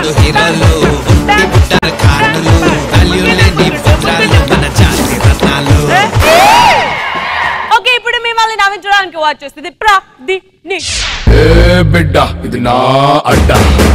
ఇప్పుడు హీరోలు ఒట్టి పుట్టారు కార్డులు వాల్యూ లేని పత్రాలు మన జాతి రత్నాలు ఓకే ఇప్పుడు మిమ్మల్ని నవ్వించడానికి వచ్చేస్తుంది ప్రా ది ని ఏ బిడ్డ ఇది నా అడ్డ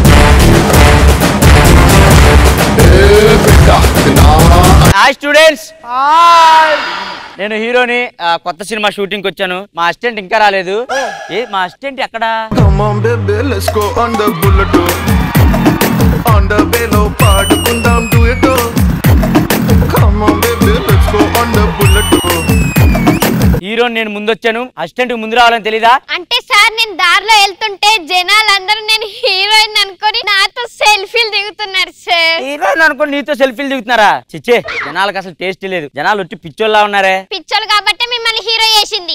ఏ బిడ్డ ఇది నా హాయ్ స్టూడెంట్స్ నేను హీరోని ఆ, కొత్త సినిమా షూటింగ్ కి వచ్చాను మా అసిస్టెంట్ ఇంకా రాలేదు ఏ మా అసిస్టెంట్ ఎక్కడ Come on baby, let's go on the bullet oh. On the bellow పాడుకుందాం duet oh. Come on baby, let's go on the bullet oh. Hero నేను ముందు వచ్చాను అసిస్టెంట్ ముందు రావాలని తెలీదా అంటే సార్ నేను దారిలో వెళ్తుంటే జనాలందరూ నేను హీరోయిన్ అనుకొని నాతో సెల్ఫీలు దిగుతున్నారు సార్ హీరోయిన్ అనుకోని నీతో సెల్ఫీలు దిగుతున్నారా చిచ్చే జనాలకు అసలు టేస్ట్ లేదు జనాలు వచ్చి పిచ్చోళ్ళ ఉన్నారే పిచ్చోలు కాబట్టి మిమ్మల్ని హీరో చేసింది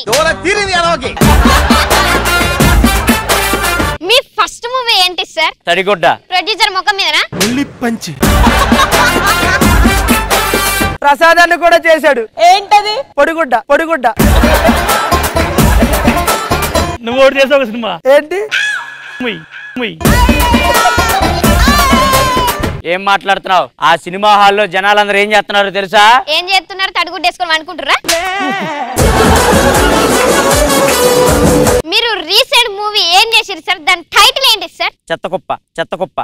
మీ ఫస్ట్ మూవీ ఏంటి సార్ తడిగొడ్డ ప్రొడ్యూసర్ ముఖం మీదనా ప్రసాదాన్ని కూడా చేశాడు ఏంటది పొడిగుడ్డ పొడిగుడ్డ నువ్వు ఒకటి చేసావు ఒక సినిమా ఏంటి ముయ్ ముయ్ ఏం మాట్లాడుతున్నావు ఆ సినిమా హాల్లో జనాలందరూ ఏం చేస్తున్నారు తెలుసా ఏం చేస్తున్నారు తడుగుడ్డ వేసుకొని అనుకుంటారా మీరు రీసెంట్ మూవీ ఏం చేసారు సార్ దాని టైటిల్ ఏంటి సార్ చెత్త కుప్ప చెత్త కుప్ప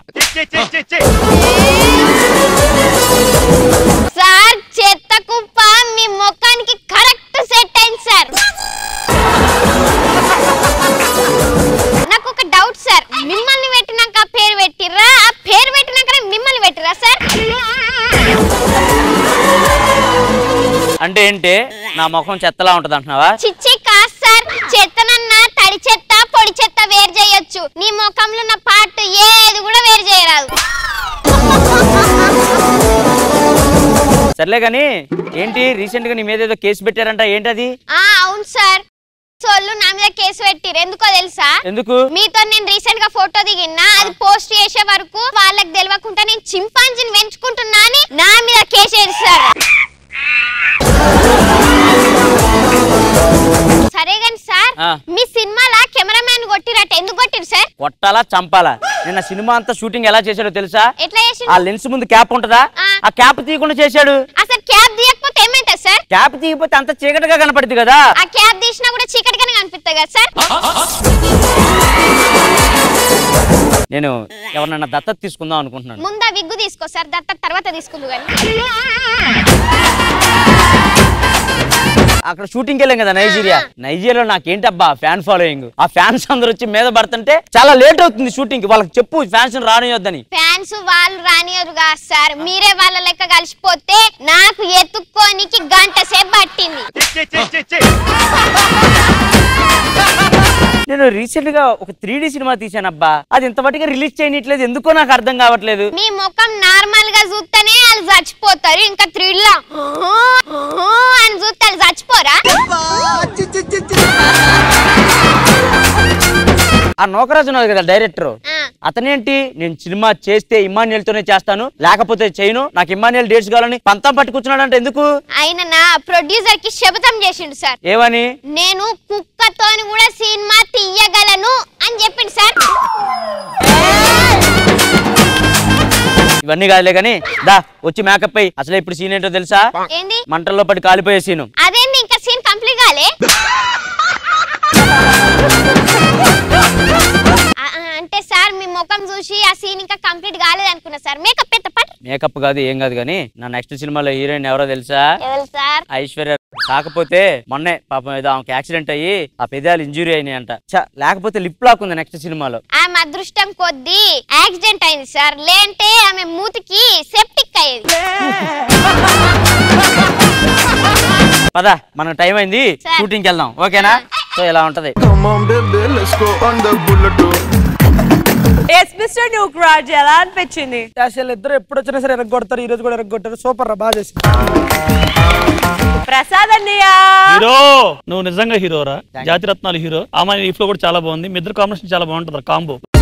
సార్ చెత్త కుప్ప మీ ముఖానికి కరెక్ట్ సెట్ అయింది సార్ నాకు ఒక డౌట్ సార్ మిమ్మల్ని పెట్టినాక ఆ పేరు పెట్టిర్రా ఆ పేరు పెట్టినాక మిమ్మల్ని పెట్టిర్రా సార్ అంటే ఏంటి నా ముఖం చెత్తలా ఉంటది అంటున్నావా చిచ్చి కాదు సార్ చెత్తనన్న తడి చెత్త పొడి చెత్త వేరు చేయొచ్చు నీ ముఖంలో ఉన్న పార్ట్ ఏది కూడా వేరు చేయరాదు సర్లే గాని ఏంటి రీసెంట్ గా నీ మీద ఏదో కేసు పెట్టారంట ఏంటది ఆ అవును సార్ సోళ్ళు నా మీద కేసు పెట్టిరు ఎందుకో తెలుసా ఎందుకు మీతో నేను రీసెంట్ గా ఫోటో దిగినా అది పోస్ట్ చేసే వరకు వాళ్ళకి తెలియకుండా నేను చింపాంజీని పెంచుకుంటున్నా అని నా మీద కేసు వేస్తారు సరే కానీ సార్ ఆ. మీ సినిమాలా కెమెరామ్యాన్ కొట్టిరట ఎందుకు కొట్టిరు సార్ కొట్టాలా చంపాలా నిన్న సినిమా అంతా షూటింగ్ ఎలా చేశాడో తెలుసా ఎట్లా ఆ చేసిండు లెన్స్ ముందు క్యాప్ ఉంటదా ఆ. ఆ క్యాప్ తీయకుండా చేశాడు అసలు క్యాబ్ తీయకపోతే ఏమైతుంది సార్ క్యాప్ తీయకపోతే అంత చీకటిగా కనపడుతుంది కదా ఆ క్యాబ్ తీసినా కూడా చీకటిగానే కనిపిస్తుంది కదా సార్ నేను ఎవరినన్నా దత్తత తీసుకుందాం అనుకుంటున్నాను ముందు ఆ విగ్గు తీసుకో సార్ దత్త తర్వాత తీసుకుందు కానీ అక్కడ షూటింగ్ వెళ్ళాం కదా నైజీరియా నైజీరియాలో నాకేంటబ్బా ఫ్యాన్ ఫాలోయింగ్ ఆ ఫ్యాన్స్ అందరూ వచ్చి మీద పడుతుంటే చాలా లేట్ అవుతుంది షూటింగ్ కి వాళ్ళకి చెప్పు ఫ్యాన్స్ రానియొద్దని ఫ్యాన్స్ వాళ్ళు రానియరు కదా సార్ మీరే వాళ్ళ లెక్క కలిసిపోతే నాకు ఎత్తుక్కోనికి గంట సేపు పట్టింది నేను రీసెంట్ గా ఒక త్రీ డి సినిమా తీసానబ్బా అది ఇంతవరకు రిలీజ్ చేయనట్లేదు ఎందుకో నాకు అర్థం కావట్లేదు మీ ముఖం నార్మల్ గా చూస్తేనే వాళ్ళు చచ్చిపోతారు ఇంకా త్రిల్లా అని చూస్తే వాళ్ళు చచ్చిపోరా ఆ నోకరాజు ఉన్నది కదా డైరెక్టర్ ఆ, అతనేంటి నేను సినిమా చేస్తే ఇమాన్యుయల్ తోనే చేస్తాను లేకపోతే చేయను నాకు ఇమాన్యుయల్ డేట్స్ కావాలని పంతం పట్టి కూర్చున్నాడంటే ఎందుకు ఆయన నా ప్రొడ్యూసర్ కి శపథం చేసిండు సార్ ఏమని నేను కుక్కతోని కూడా సినిమా తీయగలను అని చెప్పిండు సార్ ఇవన్నీ కాదులే కానీ దా వచ్చి మేకప్ అయ్యి అసలు ఇప్పుడు సీన్ ఏంటో తెలుసా ఏంది మంటల్లో పడి కాలిపోయే సీను అదేంది ఇంకా సీన్ కంప్లీట్ కాలే ఆ, ఆ, అంటే సార్ మీ ముఖం చూసి ఆ సీన్ ఇంకా కంప్లీట్ కాలేదు అనుకున్నా సార్ మేకప్ ఎంత పట్ మేకప్ కాదు ఏం కాదు కానీ నా నెక్స్ట్ సినిమాలో హీరోయిన్ ఎవరో తెలుసా ఎవరు సార్ ఐశ్వర్య కాకపోతే మొన్నే పాపం ఏదో ఆమెకి యాక్సిడెంట్ అయ్యి ఆ పెదాలు ఇంజురీ అయినాయి అంట ఛ, లేకపోతే లిప్ లాక్ ఉంది నెక్స్ట్ సినిమాలో ఆమె అదృష్టం కొద్దీ యాక్సిడెంట్ అయింది సార్ లేంటే ఆమె మూతికి సెప్టిక్ అయ్యేది పద మనకు టైం అయింది సరే. షూటింగ్కి వెళ్దాం ఓకేనా సో ఇలా ఉంటది Come on baby, let's go on the bullet oh. Yes mister న్యూక్ రాజ్ ఎలా అనిపించింది అసలు ఇద్దరు ఎప్పుడు వచ్చినా సరే ఎరగొడతారు ఈ రోజు కూడా ఎరగొట్టారు సూపర్ రా బాగా చేసి ప్రసాద్ అన్నయ్య హీరో నువ్వు నిజంగా హీరోరా జాతిరత్నాలు హీరో ఆమె ఈ ఫ్లో కూడా చాలా బాగుంది మీ ఇద్దరు కాంబినేషన్ చాలా బాగుంటుంది కాంబో